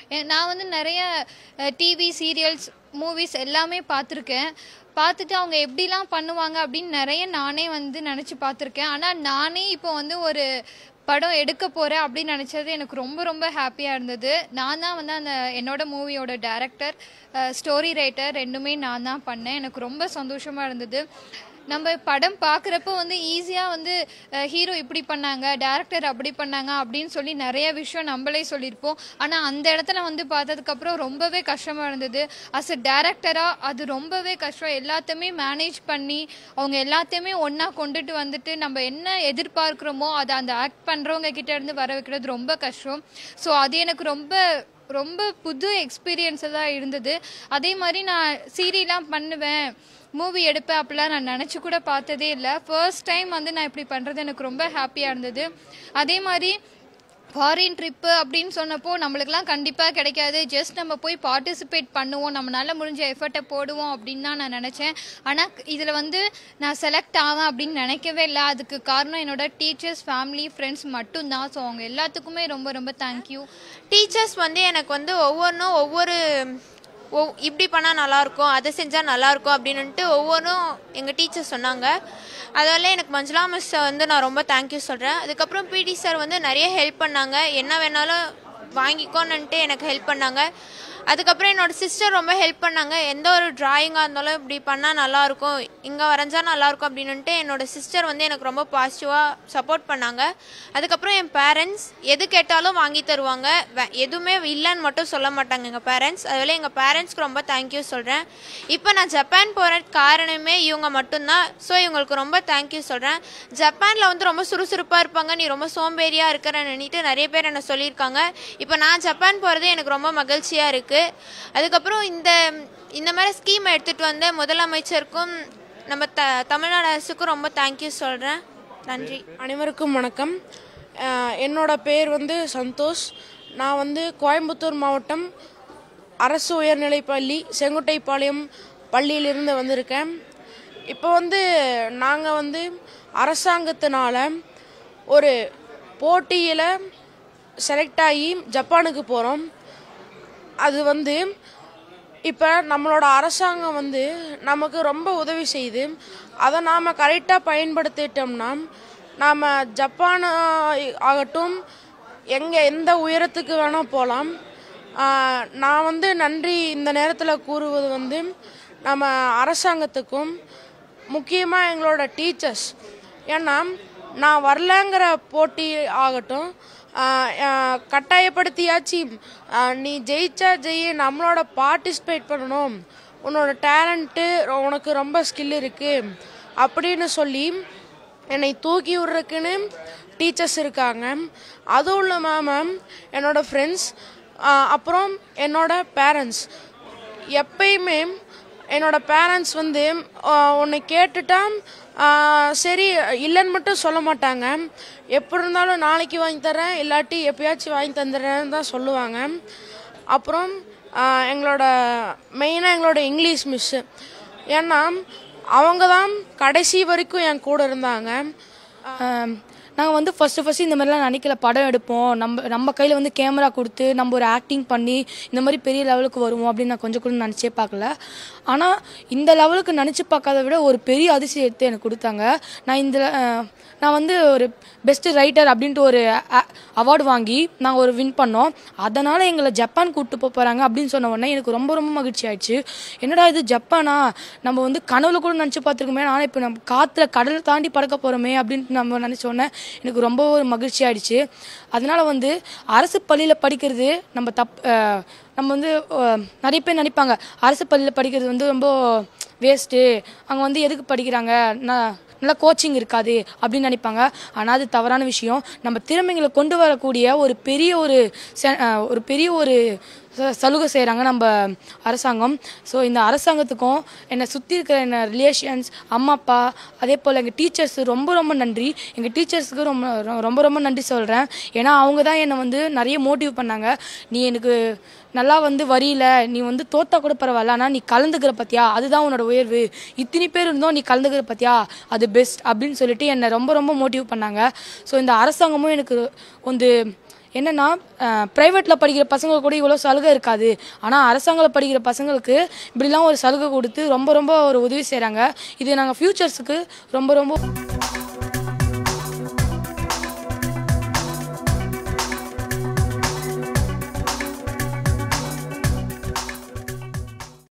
எ- நான் வந்து நிறைய டிவி சீரியல்ஸ் மூவிஸ் எல்லாமே பார்த்துருக்கேன் பார்த்துட்டு அவங்க எப்படிலாம் பண்ணுவாங்க அப்படின்னு நிறைய நானே வந்து நினச்சி பார்த்துருக்கேன் ஆனால் நானே இப்போ வந்து ஒரு படம் எடுக்க போகிறேன் அப்படின்னு நினச்சது எனக்கு ரொம்ப ரொம்ப ஹாப்பியாக இருந்தது நான் தான் வந்து அந்த என்னோட மூவியோட டைரக்டர் ஸ்டோரி ரைட்டர் ரெண்டுமே நான் தான் பண்ணேன் எனக்கு ரொம்ப சந்தோஷமாக இருந்தது நம்ம படம் பார்க்குறப்ப வந்து ஈஸியாக வந்து ஹீரோ இப்படி பண்ணாங்க டேரக்டர் அப்படி பண்ணாங்க அப்படின்னு சொல்லி நிறைய விஷயம் நம்மளே சொல்லியிருப்போம் ஆனால் அந்த இடத்துல வந்து பார்த்ததுக்கப்புறம் ரொம்பவே கஷ்டமாக இருந்தது அஸ் அ டேரக்டராக அது ரொம்பவே கஷ்டம் எல்லாத்தையுமே மேனேஜ் பண்ணி அவங்க எல்லாத்தையுமே ஒன்றா கொண்டுட்டு வந்துட்டு நம்ம என்ன எதிர்பார்க்குறோமோ அதை அந்த ஆக்ட் பண்ணுறவங்க கிட்ட இருந்து வர வைக்கிறது ரொம்ப கஷ்டம் ஸோ அது எனக்கு ரொம்ப ரொம்ப புது எக்ஸ்பீரியன்ஸாக தான் இருந்தது அதே மாதிரி நான் சீரியலாம் பண்ணுவேன் மூவி எடுப்பேன் அப்படிலாம் நான் நினச்சி கூட பார்த்ததே இல்லை ஃபர்ஸ்ட் டைம் வந்து நான் இப்படி பண்ணுறது எனக்கு ரொம்ப ஹாப்பியாக இருந்தது அதே மாதிரி ஃபாரின் ட்ரிப்பு அப்படின்னு சொன்னப்போ நம்மளுக்குலாம் கண்டிப்பாக கிடைக்காது ஜஸ்ட் நம்ம போய் பார்ட்டிசிபேட் பண்ணுவோம் நம்மளால முடிஞ்ச எஃபர்ட்டை போடுவோம் அப்படின்னு தான் நான் நினச்சேன் ஆனால் இதில் வந்து நான் செலக்ட் ஆவேன் அப்படின்னு நினைக்கவே இல்லை அதுக்கு காரணம் என்னோட டீச்சர்ஸ் ஃபேமிலி ஃப்ரெண்ட்ஸ் மட்டும்தான் ஸோ அவங்க எல்லாத்துக்குமே ரொம்ப ரொம்ப தேங்க்யூ டீச்சர்ஸ் வந்து எனக்கு வந்து ஒவ்வொன்றும் ஒவ்வொரு ஒ இப்படி பண்ணால் நல்லாயிருக்கும் அதை செஞ்சால் நல்லாயிருக்கும் அப்படின்னுட்டு ஒவ்வொன்றும் எங்கள் டீச்சர் சொன்னாங்க அதால எனக்கு மஞ்சுளா மிஸ் வந்து நான் ரொம்ப தேங்க்யூ சொல்கிறேன் அதுக்கப்புறம் பிடி சார் வந்து நிறைய ஹெல்ப் பண்ணாங்க என்ன வேணாலும் வாங்கிக்கோன்னுட்டு எனக்கு ஹெல்ப் பண்ணாங்க அதுக்கப்புறம் என்னோட சிஸ்டர் ரொம்ப ஹெல்ப் பண்ணாங்க எந்த ஒரு டிராயிங்காக இருந்தாலும் இப்படி பண்ணால் நல்லாயிருக்கும் இங்கே வரைஞ்சா நல்லாயிருக்கும் அப்படின்னுட்டு என்னோட சிஸ்டர் வந்து எனக்கு ரொம்ப பாசிட்டிவாக சப்போர்ட் பண்ணாங்க அதுக்கப்புறம் என் பேரண்ட்ஸ் எது கேட்டாலும் வாங்கி தருவாங்க வே- எதுவுமே இல்லைன்னு மட்டும் சொல்ல மாட்டாங்க எங்கள் பேரண்ட்ஸ் அதில் எங்கள் பேரண்ட்ஸ்க்கு ரொம்ப தேங்க்யூ சொல்கிறேன் இப்போ நான் ஜப்பான் போகிற காரணமே இவங்க மட்டும்தான் ஸோ இவங்களுக்கு ரொம்ப தேங்க்யூ சொல்கிறேன் ஜப்பானில் வந்து ரொம்ப சுறுசுறுப்பாக இருப்பாங்க நீ ரொம்ப சோம்பேறியாக இருக்கிறன்னு நிறைய பேர் என்ன சொல்லியிருக்காங்க இப்போ நான் ஜப்பான் போகிறது எனக்கு ரொம்ப மகிழ்ச்சியாக இருக்குது அதுக்கப்புறம் இந்த இந்த மாதிரி ஸ்கீம் எடுத்துகிட்டு வந்த முதலமைச்சருக்கும் நம்ம த தமிழ்நாடு அரசுக்கும் ரொம்ப தேங்க்யூ சொல்கிறேன் நன்றி அனைவருக்கும் வணக்கம் அஹ் என்னோட பேர் வந்து சந்தோஷ் நான் வந்து கோயம்புத்தூர் மாவட்டம் அரசு உயர்நிலைப்பள்ளி செங்குட்டைப்பாளையம் பள்ளியிலிருந்து வந்திருக்கேன் இப்போ வந்து நாங்கள் வந்து அரசாங்கத்தினால ஒரு போட்டியில் செலக்ட் ஆகி ஜப்பானுக்கு போகிறோம் அது வந்து இப்போ நம்மளோட அரசாங்கம் வந்து நமக்கு ரொம்ப உதவி செய்யுது அதை நாம் கரெக்டாக பயன்படுத்திட்டோம்னா நாம் ஜப்பான் ஆ- ஆகட்டும் எங்கே எந்த உயரத்துக்கு வேணால் போகலாம் நான் வந்து நன்றி இந்த நேரத்தில் கூறுவது வந்து நம்ம அரசாங்கத்துக்கும் முக்கியமாக எங்களோட டீச்சர்ஸ் ஏன்னா நான் வரலங்கிற போட்டி ஆகட்டும் ஆஹ் ஆஹ் கட்டாயப்படுத்தியாச்சு ஆஹ் நீ ஜெயிச்சா ஜெயி நம்மளோட பார்ட்டிசிபேட் பண்ணணும் உன்னோட டேலண்ட்டு உனக்கு ரொம்ப ஸ்கில் இருக்கு அப்படின்னு சொல்லி என்னை தூக்கி விட்றதுக்குன்னு டீச்சர்ஸ் இருக்காங்க அதுவும் இல்லாமல் என்னோட ஃப்ரெண்ட்ஸ் அப்புறம் என்னோட பேரண்ட்ஸ் எப்பயுமே என்னோட பேரண்ட்ஸ் வந்து ஆஹ், உன்னை கேட்டுட்டா ஆஹ், சரி இல்லைன்னு மட்டும் சொல்ல மாட்டாங்க எப்படி இருந்தாலும் நாளைக்கு வாங்கி தரேன் இல்லாட்டி எப்பயாச்சும் வாங்கி தந்துடுறேன்னு தான் சொல்லுவாங்க அப்புறம் ஆஹ், எங்களோட மெயினாக எங்களோட இங்கிலீஷ் மிஸ்ஸு ஏன்னா அவங்க தான் கடைசி வரைக்கும் என் கூட இருந்தாங்க நாங்கள் வந்து ஃபஸ்ட்டு ஃபஸ்ட்டு இந்த மாதிரிலாம் நினைக்கல படம் எடுப்போம் நம்ம நம்ம கையில் வந்து கேமரா கொடுத்து நம்ம ஒரு ஆக்டிங் பண்ணி இந்த மாதிரி பெரிய லெவலுக்கு வருவோம் அப்படின்னு நான் கொஞ்சம் கூட நினச்சே பார்க்கல ஆனால் இந்த லெவலுக்கு நினச்சி பார்க்காத விட ஒரு பெரிய அதிசயத்தை எனக்கு கொடுத்தாங்க நான் இந்த அஹ், நான் வந்து ஒரு பெஸ்ட் ரைட்டர் அப்படின்ட்டு ஒரு அவார்டு வாங்கி நாங்கள் ஒரு வின் பண்ணோம் அதனால் எங்களை ஜப்பான் கூப்பிட்டு போக போகிறாங்க அப்படின்னு சொன்ன உடனே எனக்கு ரொம்ப ரொம்ப மகிழ்ச்சி ஆயிடுச்சு என்னடா இது ஜப்பானா நம்ம வந்து கனவுல கூட நினச்சி பார்த்துருக்கோமே ஆனால் இப்போ நம்ம காற்றுல கடல் தாண்டி பறக்க போகிறோமே அப்படின்ட்டு நம்ம நினச்ச உடனே எனக்கு ரொம்ப ஒரு மகிழ்ச்சி ஆயிடுச்சு அதனால வந்து அரசு பள்ளியில் படிக்கிறது நம்ம தப் அஹ், நம்ம வந்து அஹ், நிறைய பேர் நினைப்பாங்க அரசு பள்ளியில் படிக்கிறது வந்து ரொம்ப வேஸ்ட்டு அங்கே வந்து எதுக்கு படிக்கிறாங்க நான் நல்லா கோச்சிங் இருக்காது அப்படின்னு நினைப்பாங்க ஆனால் அது தவறான விஷயம் நம்ம திறமைகளை கொண்டு வரக்கூடிய ஒரு பெரிய ஒரு செ- அஹ், ஒரு பெரிய ஒரு ச- சலுகை செய்கிறாங்க நம்ம அரசாங்கம் ஸோ இந்த அரசாங்கத்துக்கும் என்னை சுற்றி இருக்கிற என்ன ரிலேஷன்ஸ் அம்மா அப்பா அதே போல் எங்கள் டீச்சர்ஸ் ரொம்ப ரொம்ப நன்றி எங்கள் டீச்சர்ஸுக்கு ரொம்ப ரொ- ரொம்ப ரொம்ப நன்றி சொல்கிறேன் ஏன்னா அவங்க தான் என்னை வந்து நிறைய மோட்டிவ் பண்ணாங்க நீ எனக்கு நல்லா வந்து வரியில நீ வந்து தோத்தா கூட பரவாயில்ல ஆனால் நீ கலந்துக்கிற பத்தியா அதுதான் உன்னோட உயர்வு இத்தனை பேர் இருந்தோம் நீ கலந்துக்கிற பத்தியா அது பெஸ்ட் அப்படின்னு சொல்லிட்டு என்னை ரொம்ப ரொம்ப மோட்டிவ் பண்ணாங்க ஸோ இந்த அரசாங்கமும் எனக்கு வந்து என்னென்னா ப்ரைவேட்டில் படிக்கிற பசங்களுக்கு கூட இவ்வளோ சலுகை இருக்காது ஆனால் அரசாங்கத்தில் படிக்கிற பசங்களுக்கு இப்படிலாம் ஒரு சலுகை கொடுத்து ரொம்ப ரொம்ப ஒரு உதவி செய்கிறாங்க இது நாங்கள் ஃப்யூச்சர்ஸுக்கு ரொம்ப ரொம்ப